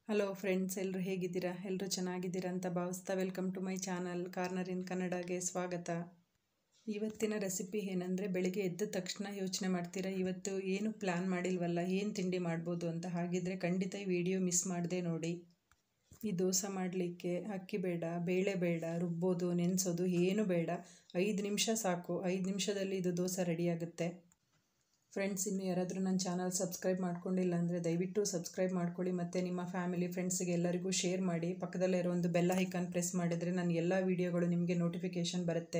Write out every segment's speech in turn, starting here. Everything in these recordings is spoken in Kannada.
ಹಲೋ ಫ್ರೆಂಡ್ಸ್ ಎಲ್ಲರೂ ಹೇಗಿದ್ದೀರಾ ಎಲ್ಲರೂ ಚೆನ್ನಾಗಿದ್ದೀರಾ ಅಂತ ಭಾವಿಸ್ತಾ welcome to my channel corner in ಕನ್ನಡಗೆ ಸ್ವಾಗತ ಇವತ್ತಿನ ರೆಸಿಪಿ ಏನಂದರೆ ಬೆಳಿಗ್ಗೆ ಎದ್ದ ತಕ್ಷಣ ಯೋಚನೆ ಮಾಡ್ತೀರಾ ಇವತ್ತು ಏನು ಪ್ಲ್ಯಾನ್ ಮಾಡಿಲ್ವಲ್ಲ ಏನು ತಿಂಡಿ ಮಾಡ್ಬೋದು ಅಂತ ಹಾಗಿದ್ರೆ ಖಂಡಿತ ಈ ವಿಡಿಯೋ ಮಿಸ್ ಮಾಡದೆ ನೋಡಿ ಈ ದೋಸೆ ಮಾಡಲಿಕ್ಕೆ ಅಕ್ಕಿ ಬೇಡ ಬೇಳೆ ಬೇಡ ರುಬ್ಬೋದು ನೆನೆಸೋದು ಏನು ಬೇಡ ಐದು ನಿಮಿಷ ಸಾಕು ಐದು ನಿಮಿಷದಲ್ಲಿ ಇದು ದೋಸೆ ರೆಡಿಯಾಗುತ್ತೆ ಫ್ರೆಂಡ್ಸ್ ಇನ್ನು ಯಾರಾದರೂ ನನ್ನ ಚಾನಲ್ ಸಬ್ಸ್ಕ್ರೈಬ್ ಮಾಡ್ಕೊಂಡಿಲ್ಲ ಅಂದರೆ ದಯವಿಟ್ಟು ಸಬ್ಸ್ಕ್ರೈಬ್ ಮಾಡ್ಕೊಳ್ಳಿ ಮತ್ತು ನಿಮ್ಮ ಫ್ಯಾಮಿಲಿ ಫ್ರೆಂಡ್ಸಿಗೆ ಎಲ್ಲರಿಗೂ ಶೇರ್ ಮಾಡಿ ಪಕ್ಕದಲ್ಲೇ ಇರೋ ಒಂದು ಬೆಲ್ಲ ಐಕಾನ್ ಪ್ರೆಸ್ ಮಾಡಿದರೆ ನನ್ನ ಎಲ್ಲ ವೀಡಿಯೋಗಳು ನಿಮಗೆ ನೋಟಿಫಿಕೇಷನ್ ಬರುತ್ತೆ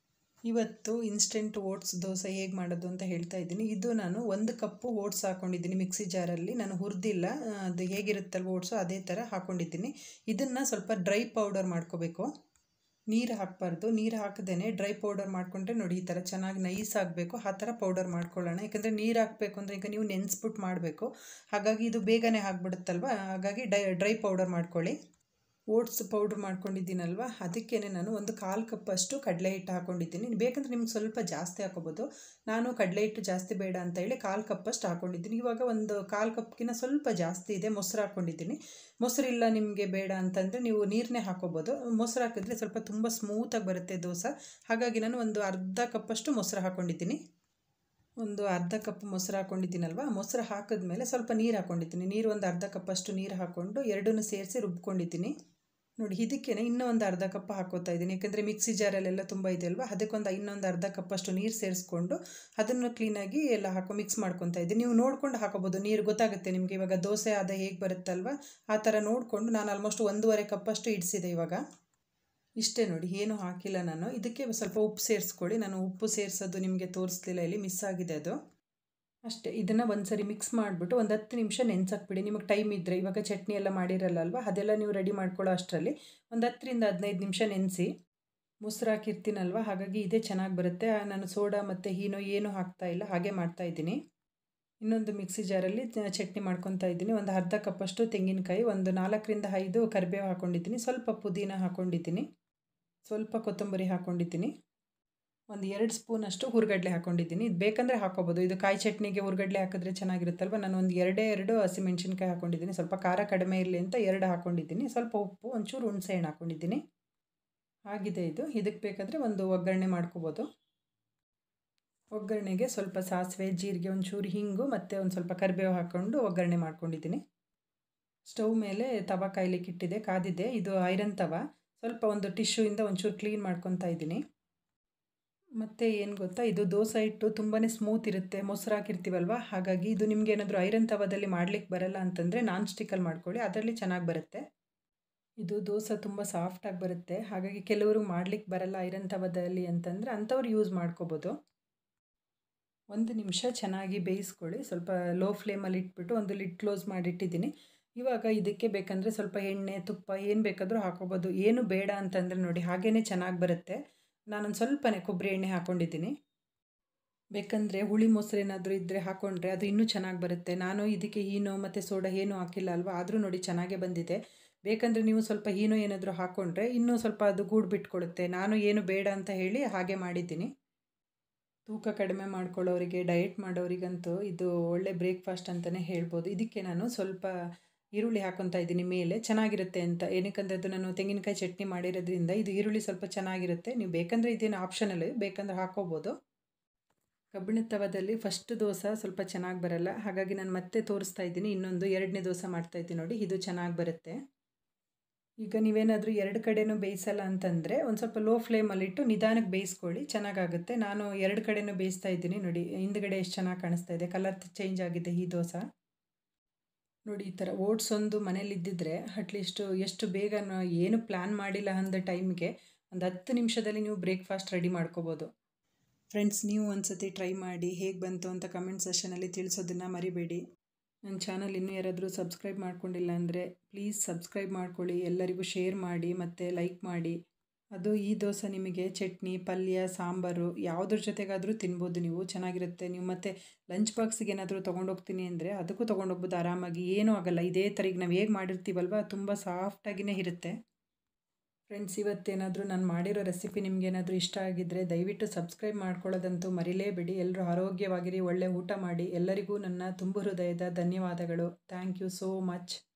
ಇವತ್ತು ಇನ್ಸ್ಟೆಂಟ್ ಓಟ್ಸ್ ದೋಸೆ ಹೇಗೆ ಮಾಡೋದು ಅಂತ ಹೇಳ್ತಾ ಇದ್ದೀನಿ ಇದು ನಾನು ಒಂದು ಕಪ್ಪು ಓಟ್ಸ್ ಹಾಕ್ಕೊಂಡಿದ್ದೀನಿ ಮಿಕ್ಸಿ ಜಾರಲ್ಲಿ ನಾನು ಹುರಿದಿಲ್ಲ ಅದು ಹೇಗಿರುತ್ತಲ್ವ ಓಟ್ಸು ಅದೇ ಥರ ಹಾಕ್ಕೊಂಡಿದ್ದೀನಿ ಇದನ್ನು ಸ್ವಲ್ಪ ಡ್ರೈ ಪೌಡರ್ ಮಾಡ್ಕೋಬೇಕು ನೀರು ಹಾಕಬಾರ್ದು ನೀರು ಹಾಕದೇ ಡ್ರೈ ಪೌಡರ್ ಮಾಡಿಕೊಂಡ್ರೆ ನೋಡಿ ಈ ಥರ ಚೆನ್ನಾಗಿ ನೈಸ್ ಆಗಬೇಕು ಆ ಥರ ಪೌಡರ್ ಮಾಡ್ಕೊಳ್ಳೋಣ ಯಾಕಂದರೆ ನೀರು ಹಾಕಬೇಕು ಅಂದರೆ ಈಗ ನೀವು ನೆನೆಸ್ಬಿಟ್ಟು ಮಾಡಬೇಕು ಹಾಗಾಗಿ ಇದು ಬೇಗನೆ ಆಗಿಬಿಡುತ್ತಲ್ವ ಹಾಗಾಗಿ ಡೈ ಡ್ರೈ ಪೌಡರ್ ಮಾಡ್ಕೊಳ್ಳಿ ಓಟ್ಸ್ ಪೌಡ್ರ್ ಮಾಡ್ಕೊಂಡಿದ್ದೀನಲ್ವ ಅದಕ್ಕೇ ನಾನು ಒಂದು ಕಾಲು ಕಪ್ಪಷ್ಟು ಕಡಲೆ ಹಿಟ್ಟು ಹಾಕ್ಕೊಂಡಿದ್ದೀನಿ ಬೇಕಂದ್ರೆ ನಿಮ್ಗೆ ಸ್ವಲ್ಪ ಜಾಸ್ತಿ ಹಾಕೋಬೋದು ನಾನು ಕಡಲೆ ಹಿಟ್ಟು ಜಾಸ್ತಿ ಬೇಡ ಅಂತ ಹೇಳಿ ಕಾಲು ಕಪ್ಪಷ್ಟು ಹಾಕ್ಕೊಂಡಿದ್ದೀನಿ ಇವಾಗ ಒಂದು ಕಾಲು ಕಪ್ಗಿನ ಸ್ವಲ್ಪ ಜಾಸ್ತಿ ಇದೆ ಮೊಸರು ಹಾಕ್ಕೊಂಡಿದ್ದೀನಿ ಮೊಸರು ಇಲ್ಲ ನಿಮಗೆ ಬೇಡ ಅಂತಂದರೆ ನೀವು ನೀರನ್ನೇ ಹಾಕೋಬೋದು ಮೊಸರು ಹಾಕಿದ್ರೆ ಸ್ವಲ್ಪ ತುಂಬ ಸ್ಮೂತಾಗಿ ಬರುತ್ತೆ ದೋಸೆ ಹಾಗಾಗಿ ನಾನು ಒಂದು ಅರ್ಧ ಕಪ್ಪಷ್ಟು ಮೊಸರು ಹಾಕ್ಕೊಂಡಿದ್ದೀನಿ ಒಂದು ಅರ್ಧ ಕಪ್ ಮೊಸರು ಹಾಕ್ಕೊಂಡಿದ್ದೀನಲ್ವ ಮೊಸರು ಹಾಕಿದ್ಮೇಲೆ ಸ್ವಲ್ಪ ನೀರು ಹಾಕ್ಕೊಂಡಿದ್ದೀನಿ ನೀರು ಒಂದು ಅರ್ಧ ಕಪ್ಪಷ್ಟು ನೀರು ಹಾಕ್ಕೊಂಡು ಎರಡನ್ನೂ ಸೇರಿಸಿ ರುಬ್ಕೊಂಡಿದ್ದೀನಿ ನೋಡಿ ಇದಕ್ಕೇ ಇನ್ನೂ ಒಂದು ಅರ್ಧ ಕಪ್ ಹಾಕೋತಾ ಇದ್ದೀನಿ ಯಾಕಂದರೆ ಮಿಕ್ಸಿ ಜಾರಲ್ಲೆಲ್ಲ ತುಂಬ ಇದೆ ಅಲ್ವಾ ಅದಕ್ಕೊಂದು ಇನ್ನೊಂದು ಅರ್ಧ ಕಪ್ಪಷ್ಟು ನೀರು ಸೇರಿಸ್ಕೊಂಡು ಅದನ್ನು ಕ್ಲೀನಾಗಿ ಎಲ್ಲ ಹಾಕೋ ಮಿಕ್ಸ್ ಮಾಡ್ಕೊತಾ ಇದ್ದೀನಿ ನೀವು ನೋಡ್ಕೊಂಡು ಹಾಕೋಬೋದು ನೀರು ಗೊತ್ತಾಗುತ್ತೆ ನಿಮಗೆ ಇವಾಗ ದೋಸೆ ಆದ ಹೇಗೆ ಬರುತ್ತಲ್ವ ಆ ಥರ ನೋಡಿಕೊಂಡು ನಾನು ಆಲ್ಮೋಸ್ಟ್ ಒಂದೂವರೆ ಕಪ್ಪಷ್ಟು ಇಡಿಸಿದೆ ಇವಾಗ ಇಷ್ಟೇ ನೋಡಿ ಏನು ಹಾಕಿಲ್ಲ ನಾನು ಇದಕ್ಕೆ ಸ್ವಲ್ಪ ಉಪ್ಪು ಸೇರಿಸ್ಕೊಳ್ಳಿ ನಾನು ಉಪ್ಪು ಸೇರಿಸೋದು ನಿಮಗೆ ತೋರಿಸ್ಲಿಲ್ಲ ಇಲ್ಲಿ ಮಿಸ್ ಆಗಿದೆ ಅದು ಅಷ್ಟೇ ಇದನ್ನು ಒಂದು ಸರಿ ಮಿಕ್ಸ್ ಮಾಡಿಬಿಟ್ಟು ಒಂದು ಹತ್ತು ನಿಮಿಷ ನೆನ್ಸಾಕ್ಬಿಡಿ ನಿಮಗೆ ಟೈಮ್ ಇದ್ದರೆ ಇವಾಗ ಚಟ್ನಿ ಎಲ್ಲ ಮಾಡಿರಲ್ಲ ಅಲ್ವಾ ಅದೆಲ್ಲ ನೀವು ರೆಡಿ ಮಾಡ್ಕೊಳ್ಳೋ ಅಷ್ಟರಲ್ಲಿ ಒಂದು ಹತ್ತರಿಂದ ಹದಿನೈದು ನಿಮಿಷ ನೆನೆಸಿ ಮೊಸರು ಹಾಕಿರ್ತೀನಲ್ವ ಹಾಗಾಗಿ ಇದೇ ಚೆನ್ನಾಗಿ ಬರುತ್ತೆ ನಾನು ಸೋಡಾ ಮತ್ತು ಹೀನೋ ಏನೂ ಹಾಕ್ತಾ ಇಲ್ಲ ಹಾಗೆ ಮಾಡ್ತಾಯಿದ್ದೀನಿ ಇನ್ನೊಂದು ಮಿಕ್ಸಿ ಜಾರಲ್ಲಿ ಚಟ್ನಿ ಮಾಡ್ಕೊತಾ ಇದ್ದೀನಿ ಒಂದು ಅರ್ಧ ಕಪ್ಪಷ್ಟು ತೆಂಗಿನಕಾಯಿ ಒಂದು ನಾಲ್ಕರಿಂದ ಐದು ಕರಿಬೇವು ಹಾಕ್ಕೊಂಡಿದ್ದೀನಿ ಸ್ವಲ್ಪ ಪುದೀನ ಹಾಕ್ಕೊಂಡಿದ್ದೀನಿ ಸ್ವಲ್ಪ ಕೊತ್ತಂಬರಿ ಹಾಕ್ಕೊಂಡಿದ್ದೀನಿ ಒಂದು ಎರಡು ಸ್ಪೂನಷ್ಟು ಹುರ್ಗಡ್ಲೆ ಹಾಕ್ಕೊಂಡಿದ್ದೀನಿ ಇದು ಬೇಕಂದರೆ ಹಾಕೋಬೋದು ಇದು ಕಾಯಿ ಚಟ್ನಿಗೆ ಹುರ್ಗಡ್ಲೆ ಹಾಕಿದ್ರೆ ಚೆನ್ನಾಗಿರುತ್ತಲ್ವ ನಾನು ಒಂದು ಎರಡೇ ಎರಡು ಹಸಿಮೆಣ್ಸಿನ್ಕಾಯಿ ಹಾಕ್ಕೊಂಡಿದ್ದೀನಿ ಸ್ವಲ್ಪ ಖಾರ ಕಡಿಮೆ ಇರಲಿ ಅಂತ ಎರಡು ಹಾಕ್ಕೊಂಡಿದ್ದೀನಿ ಸ್ವಲ್ಪ ಉಪ್ಪು ಒಂಚೂರು ಹುಣಸೆ ಹಣ್ಣು ಹಾಕ್ಕೊಂಡಿದ್ದೀನಿ ಆಗಿದೆ ಇದು ಇದಕ್ಕೆ ಬೇಕಾದರೆ ಒಂದು ಒಗ್ಗರಣೆ ಮಾಡ್ಕೋಬೋದು ಒಗ್ಗರಣೆಗೆ ಸ್ವಲ್ಪ ಸಾಸಿವೆ ಜೀರಿಗೆ ಒಂಚೂರು ಹಿಂಗು ಮತ್ತು ಒಂದು ಸ್ವಲ್ಪ ಕರಿಬೇವು ಹಾಕ್ಕೊಂಡು ಒಗ್ಗರಣೆ ಮಾಡ್ಕೊಂಡಿದ್ದೀನಿ ಸ್ಟವ್ ಮೇಲೆ ತವ ಕಾಯ್ಲಿಕ್ಕೆ ಇಟ್ಟಿದೆ ಕಾದಿದೆ ಇದು ಐರನ್ ತವ ಸ್ವಲ್ಪ ಒಂದು ಟಿಶ್ಯೂಯಿಂದ ಒಂಚೂರು ಕ್ಲೀನ್ ಮಾಡ್ಕೊತಾ ಇದ್ದೀನಿ ಮತ್ತು ಏನು ಗೊತ್ತಾ ಇದು ದೋಸೆ ಹಿಟ್ಟು ತುಂಬಾ ಸ್ಮೂತ್ ಇರುತ್ತೆ ಮೊಸರು ಹಾಕಿರ್ತೀವಲ್ವ ಹಾಗಾಗಿ ಇದು ನಿಮ್ಗೆ ಏನಾದರೂ ಐರನ್ ತವದಲ್ಲಿ ಮಾಡ್ಲಿಕ್ಕೆ ಬರಲ್ಲ ಅಂತಂದರೆ ನಾನ್ ಸ್ಟಿಕ್ಕಲ್ಲಿ ಮಾಡ್ಕೊಳ್ಳಿ ಅದರಲ್ಲಿ ಚೆನ್ನಾಗಿ ಬರುತ್ತೆ ಇದು ದೋಸೆ ತುಂಬ ಸಾಫ್ಟಾಗಿ ಬರುತ್ತೆ ಹಾಗಾಗಿ ಕೆಲವರು ಮಾಡ್ಲಿಕ್ಕೆ ಬರಲ್ಲ ಐರನ್ ತವದಲ್ಲಿ ಅಂತಂದರೆ ಅಂಥವ್ರು ಯೂಸ್ ಮಾಡ್ಕೋಬೋದು ಒಂದು ನಿಮಿಷ ಚೆನ್ನಾಗಿ ಬೇಯಿಸ್ಕೊಳ್ಳಿ ಸ್ವಲ್ಪ ಲೋ ಫ್ಲೇಮಲ್ಲಿ ಇಟ್ಬಿಟ್ಟು ಒಂದು ಲಿಡ್ ಕ್ಲೋಸ್ ಮಾಡಿಟ್ಟಿದ್ದೀನಿ ಇವಾಗ ಇದಕ್ಕೆ ಬೇಕಂದರೆ ಸ್ವಲ್ಪ ಎಣ್ಣೆ ತುಪ್ಪ ಏನು ಬೇಕಾದರೂ ಹಾಕೋಬೋದು ಏನು ಬೇಡ ಅಂತಂದರೆ ನೋಡಿ ಹಾಗೇ ಚೆನ್ನಾಗಿ ಬರುತ್ತೆ ನಾನೊಂದು ಸ್ವಲ್ಪನೇ ಕೊಬ್ಬರಿ ಎಣ್ಣೆ ಹಾಕ್ಕೊಂಡಿದ್ದೀನಿ ಬೇಕಂದರೆ ಹುಳಿ ಮೊಸರು ಏನಾದರೂ ಇದ್ದರೆ ಹಾಕ್ಕೊಂಡ್ರೆ ಅದು ಇನ್ನೂ ಚೆನ್ನಾಗಿ ಬರುತ್ತೆ ನಾನು ಇದಕ್ಕೆ ಹೀನೋ ಮತ್ತು ಸೋಡಾ ಏನೂ ಹಾಕಿಲ್ಲ ಅಲ್ವಾ ಆದರೂ ನೋಡಿ ಚೆನ್ನಾಗೇ ಬಂದಿದೆ ಬೇಕಂದರೆ ನೀವು ಸ್ವಲ್ಪ ಹೀನೋ ಏನಾದರೂ ಹಾಕ್ಕೊಂಡ್ರೆ ಇನ್ನೂ ಸ್ವಲ್ಪ ಅದು ಗೂಡು ಬಿಟ್ಕೊಡುತ್ತೆ ನಾನು ಏನು ಬೇಡ ಅಂತ ಹೇಳಿ ಹಾಗೆ ಮಾಡಿದ್ದೀನಿ ತೂಕ ಕಡಿಮೆ ಮಾಡ್ಕೊಳ್ಳೋರಿಗೆ ಡಯಟ್ ಮಾಡೋರಿಗಂತೂ ಇದು ಒಳ್ಳೆ ಬ್ರೇಕ್ಫಾಸ್ಟ್ ಅಂತಲೇ ಹೇಳ್ಬೋದು ಇದಕ್ಕೆ ನಾನು ಸ್ವಲ್ಪ ಈರುಳ್ಳಿ ಹಾಕ್ಕೊತಾ ಇದ್ದೀನಿ ಮೇಲೆ ಚೆನ್ನಾಗಿರುತ್ತೆ ಅಂತ ಏನಕ್ಕಂದರೆ ಅದು ನಾನು ತೆಂಗಿನಕಾಯಿ ಚಟ್ನಿ ಮಾಡಿರೋದ್ರಿಂದ ಇದು ಈರುಳ್ಳಿ ಸ್ವಲ್ಪ ಚೆನ್ನಾಗಿರುತ್ತೆ ನೀವು ಬೇಕಂದರೆ ಇದೇನು ಆಪ್ಷನಲ್ ಬೇಕಂದ್ರೆ ಹಾಕ್ಕೋಬೋದು ಕಬ್ಬಿಣದ ತವದಲ್ಲಿ ಫಸ್ಟ್ ದೋಸೆ ಸ್ವಲ್ಪ ಚೆನ್ನಾಗಿ ಬರಲ್ಲ ಹಾಗಾಗಿ ನಾನು ಮತ್ತೆ ತೋರಿಸ್ತಾ ಇದ್ದೀನಿ ಇನ್ನೊಂದು ಎರಡನೇ ದೋಸೆ ಮಾಡ್ತಾಯಿದ್ದೀನಿ ನೋಡಿ ಇದು ಚೆನ್ನಾಗಿ ಬರುತ್ತೆ ಈಗ ನೀವೇನಾದರೂ ಎರಡು ಕಡೆನೂ ಬೇಯಿಸಲ್ಲ ಅಂತಂದರೆ ಒಂದು ಸ್ವಲ್ಪ ಲೋ ಫ್ಲೇಮಲ್ಲಿಟ್ಟು ನಿಧಾನಕ್ಕೆ ಬೇಯಿಸ್ಕೊಳ್ಳಿ ಚೆನ್ನಾಗಾಗುತ್ತೆ ನಾನು ಎರಡು ಕಡೆನೂ ಬೇಯಿಸ್ತಾ ಇದ್ದೀನಿ ನೋಡಿ ಹಿಂದ್ಗಡೆ ಎಷ್ಟು ಚೆನ್ನಾಗಿ ಕಾಣಿಸ್ತಾ ಇದೆ ಕಲರ್ ಚೇಂಜ್ ಆಗಿದೆ ಈ ದೋಸೆ ನೋಡಿ ಈ ಥರ ಓಟ್ಸ್ ಒಂದು ಮನೇಲಿ ಇದ್ದಿದ್ರೆ ಅಟ್ಲೀಸ್ಟು ಎಷ್ಟು ಬೇಗ ಏನು ಪ್ಲ್ಯಾನ್ ಮಾಡಿಲ್ಲ ಅಂದ ಟೈಮ್ಗೆ ಒಂದು ಹತ್ತು ನಿಮಿಷದಲ್ಲಿ ನೀವು ಬ್ರೇಕ್ಫಾಸ್ಟ್ ರೆಡಿ ಮಾಡ್ಕೋಬೋದು ಫ್ರೆಂಡ್ಸ್ ನೀವು ಒಂದು ಸತಿ ಟ್ರೈ ಮಾಡಿ ಹೇಗೆ ಬಂತು ಅಂತ ಕಮೆಂಟ್ ಸೆಷನಲ್ಲಿ ತಿಳಿಸೋದನ್ನು ಮರಿಬೇಡಿ ನನ್ನ ಚಾನಲ್ ಇನ್ನೂ ಯಾರಾದರೂ ಸಬ್ಸ್ಕ್ರೈಬ್ ಮಾಡ್ಕೊಂಡಿಲ್ಲ ಅಂದರೆ ಪ್ಲೀಸ್ ಸಬ್ಸ್ಕ್ರೈಬ್ ಮಾಡ್ಕೊಳ್ಳಿ ಎಲ್ಲರಿಗೂ ಶೇರ್ ಮಾಡಿ ಮತ್ತು ಲೈಕ್ ಮಾಡಿ ಅದು ಈ ದೋಸೆ ನಿಮಗೆ ಚಟ್ನಿ ಪಲ್ಯ ಸಾಂಬಾರು ಯಾವುದ್ರ ಜೊತೆಗಾದರೂ ತಿನ್ಬೋದು ನೀವು ಚೆನ್ನಾಗಿರುತ್ತೆ ನೀವು ಮತ್ತು ಲಂಚ್ ಬಾಕ್ಸಿಗೆ ಏನಾದರೂ ತೊಗೊಂಡೋಗ್ತೀನಿ ಅಂದರೆ ಅದಕ್ಕೂ ತೊಗೊಂಡೋಗ್ಬೋದು ಆರಾಮಾಗಿ ಏನೂ ಆಗೋಲ್ಲ ಇದೇ ಥರ ಈಗ ನಾವು ಹೇಗೆ ಮಾಡಿರ್ತೀವಲ್ವ ತುಂಬ ಸಾಫ್ಟಾಗಿಯೇ ಇರುತ್ತೆ ಫ್ರೆಂಡ್ಸ್ ಇವತ್ತೇನಾದರೂ ನಾನು ಮಾಡಿರೋ ರೆಸಿಪಿ ನಿಮಗೇನಾದರೂ ಇಷ್ಟ ಆಗಿದ್ದರೆ ದಯವಿಟ್ಟು ಸಬ್ಸ್ಕ್ರೈಬ್ ಮಾಡ್ಕೊಳ್ಳೋದಂತೂ ಮರಿಲೇಬೇಡಿ ಎಲ್ಲರೂ ಆರೋಗ್ಯವಾಗಿರಿ ಒಳ್ಳೆ ಊಟ ಮಾಡಿ ಎಲ್ಲರಿಗೂ ನನ್ನ ತುಂಬು ಹೃದಯದ ಧನ್ಯವಾದಗಳು ಥ್ಯಾಂಕ್ ಯು ಸೋ ಮಚ್